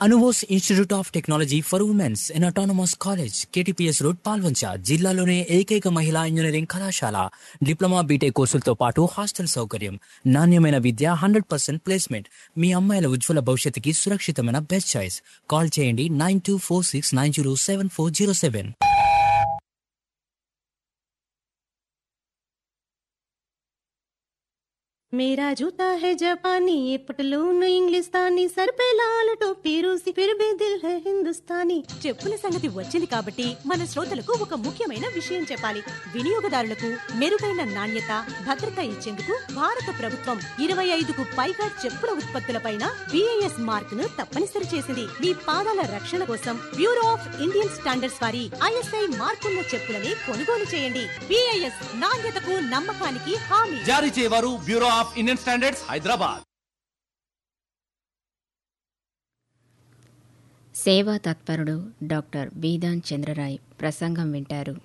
అనువోస్ institute of technology for women's in autonomous college KTPS road Palvancha జిల్లాలోనే ఏకైక మహిళా engineering కళాశాల డిప్లొమా బీటెక్ కోర్సులతో పాటు హాస్టల్ సౌకర్యం నాణ్యమైన విద్య హండ్రెడ్ పర్సెంట్ ప్లేస్మెంట్ మీ అమ్మాయిల ఉజ్వల భవిష్యత్తుకి సురక్షితమైన బెస్ట్ చాయిస్ కాల్ చేయండి nine two four six nine zero seven four zero seven मेरा जूता है जापानी ये पटलून इंग्लिस्तानी सर पे लाल टोपी रूसी फिर भी दिल है हिंदुस्तानी చెప్పుల సంగతి వచ్చింది కాబట్టి మన శ్రోతలకు ఒక ముఖ్యమైన విషయం చెప్పాలి వినియోగదారులకు మెరుగైన నాణ్యత భద్రత ఇచ్చేందుకు భారత ప్రభుత్వం ఇరవై ఐదుకు పైగా చెప్పుల ఉత్పత్తులపైన బిఐఎస్ మార్క్ ను తప్పనిసరి చేసింది మీ పాదాల రక్షణ కోసం బ్యూరో ఆఫ్ ఇండియన్ స్టాండర్డ్స్ వారి ఐఎస్ఐ మార్కున్న చెప్పులని కొనుగోలు చేయండి బిఐఎస్ నాణ్యతకు నమ్మకానికి హామీ జారీ చేయవారు bureau of Indian standards Hyderabad సేవా తత్పరుడు డాక్టర్ బీదాన్ చంద్రరాయ్ ప్రసంగం వింటారు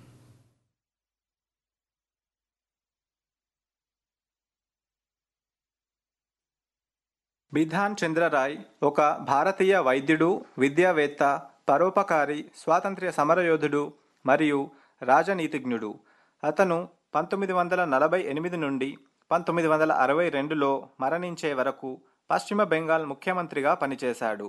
బిధాన్ చంద్రరాయ్ ఒక భారతీయ వైద్యుడు విద్యావేత్త పరోపకారి స్వాతంత్ర్య సమరయోధుడు మరియు రాజనీతిజ్ఞుడు అతను పంతొమ్మిది వందల నలభై ఎనిమిది నుండి పంతొమ్మిది వందల అరవై రెండులో మరణించే వరకు పశ్చిమ బెంగాల్ ముఖ్యమంత్రిగా పనిచేశాడు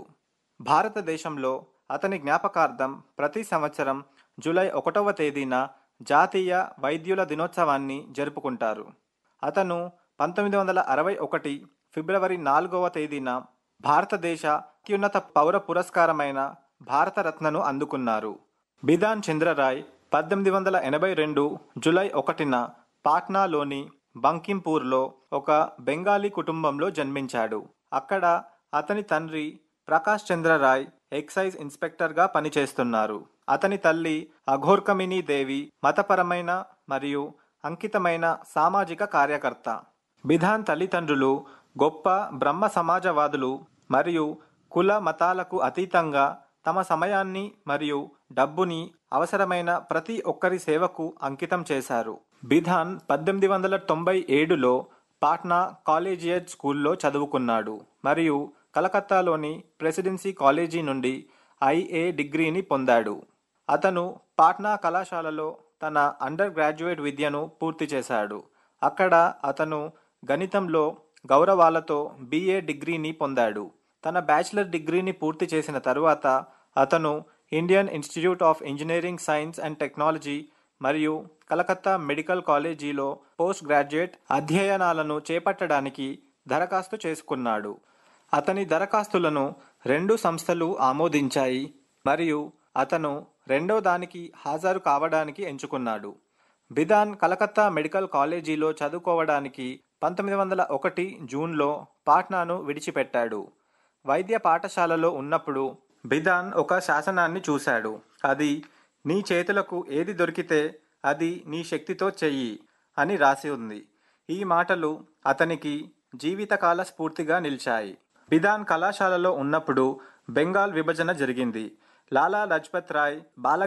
భారతదేశంలో అతని జ్ఞాపకార్థం ప్రతి సంవత్సరం జూలై ఒకటవ తేదీన జాతీయ వైద్యుల దినోత్సవాన్ని జరుపుకుంటారు అతను పంతొమ్మిది వందల అరవై ఒకటి ఫిబ్రవరి నాలుగవ తేదీన భారతదేశ అత్యున్నత పౌర పురస్కారమైన భారతరత్నను అందుకున్నారు బిధాన్ చంద్రరాయ్ పద్దెనిమిది వందల ఎనభై రెండు జులై ఒకటిన పాట్నాలోని బంకింపూర్లో ఒక బెంగాలీ కుటుంబంలో జన్మించాడు అక్కడ అతని తండ్రి ప్రకాష్ చంద్రరాయ్ ఎక్సైజ్ ఇన్స్పెక్టర్గా పనిచేస్తున్నారు అతని తల్లి అఘోర్కమినీ దేవి మతపరమైన మరియు అంకితమైన సామాజిక కార్యకర్త బిధాన్ తల్లిదండ్రులు గొప్ప బ్రహ్మ సమాజవాదులు మరియు కుల మతాలకు అతీతంగా తమ సమయాన్ని మరియు డబ్బుని అవసరమైన ప్రతి ఒక్కరి సేవకు అంకితం చేశారు బిధాన్ పద్దెనిమిది వందల తొంభై ఏడులో పాట్నా కాలేజియేట్ స్కూల్లో చదువుకున్నాడు మరియు కలకత్తాలోని ప్రెసిడెన్సీ కాలేజీ నుండి ఐఏ డిగ్రీని పొందాడు అతను పాట్నా కళాశాలలో తన అండర్ గ్రాడ్యుయేట్ విద్యను పూర్తి చేశాడు అక్కడ అతను గణితంలో గౌరవాలతో బీఏ డిగ్రీని పొందాడు తన బ్యాచిలర్ డిగ్రీని పూర్తి చేసిన తరువాత అతను Indian institute of engineering science and technology మరియు కలకత్తా మెడికల్ కాలేజీలో పోస్ట్ గ్రాడ్యుయేట్ అధ్యయనాలను చేపట్టడానికి దరఖాస్తు చేసుకున్నాడు అతని దరఖాస్తులను రెండు సంస్థలు ఆమోదించాయి మరియు అతను రెండో దానికి హాజరు కావడానికి ఎంచుకున్నాడు బిధాన్ కలకత్తా మెడికల్ కాలేజీలో చదువుకోవడానికి పంతొమ్మిది వందల ఒకటి జూన్లో పాట్నాను విడిచిపెట్టాడు వైద్య పాఠశాలలో ఉన్నప్పుడు బిధాన్ ఒక శాసనాన్ని చూశాడు అది నీ చేతులకు ఏది దొరికితే అది నీ శక్తితో చెయ్యి అని రాసి ఉంది ఈ మాటలు అతనికి జీవితకాల స్ఫూర్తిగా నిలిచాయి బిధాన్ కళాశాలలో ఉన్నప్పుడు బెంగాల్ విభజన జరిగింది లాలా లజ్పత్ రాయ్ బాల